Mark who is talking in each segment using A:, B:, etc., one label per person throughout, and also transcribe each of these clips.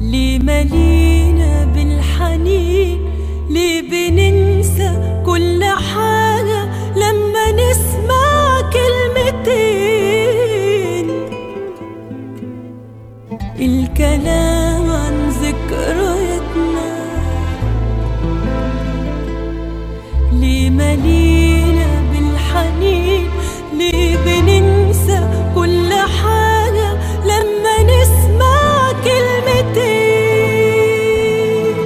A: ليه ملينا بالحنين ليه بننسى كل حاجة لما نسمع كلمتين الكلام عن ذكرياتنا ليه ملينا بالحنين ليه بننسى كل حاجة لما نسمع كلمتين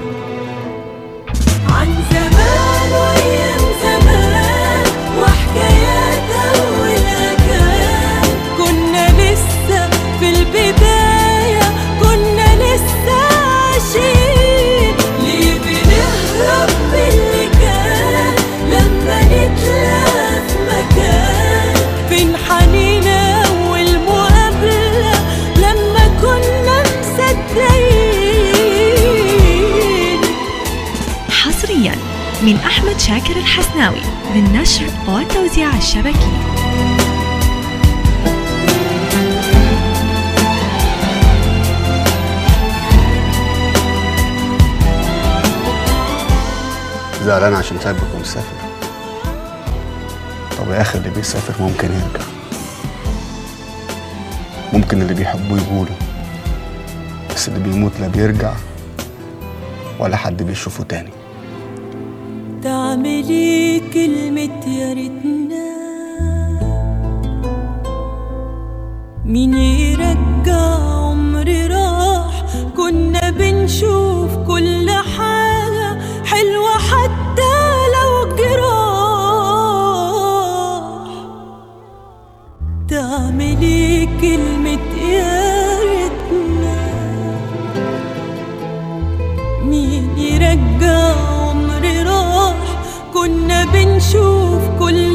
A: عن زمان وأيام زمان وحكايات أول كان كنا لسه في البداية كنا لسه عايشين ليه بنهرب من اللي كان لما نتلاقى في مكان فين حنين أول مقابلة لما كنا مصدقين
B: حصريا من أحمد شاكر الحسناوي بالنشر والتوزيع الشبكي
C: زعلان عشان سايبك ومسافر طب يا اخي اللي بيسافر ممكن يرجع ممكن اللي بيحبوه يقولوا بس اللي بيموت لا بيرجع ولا حد بيشوفه تاني
A: تعملي كلمة يا ريتنا مين يرجع عمري راح كنا بنشوف كل حاجة حلوة حتى لو جراح تعملي كلمة يا ريتنا مين يرجع عمري راح كنا بنشوف كل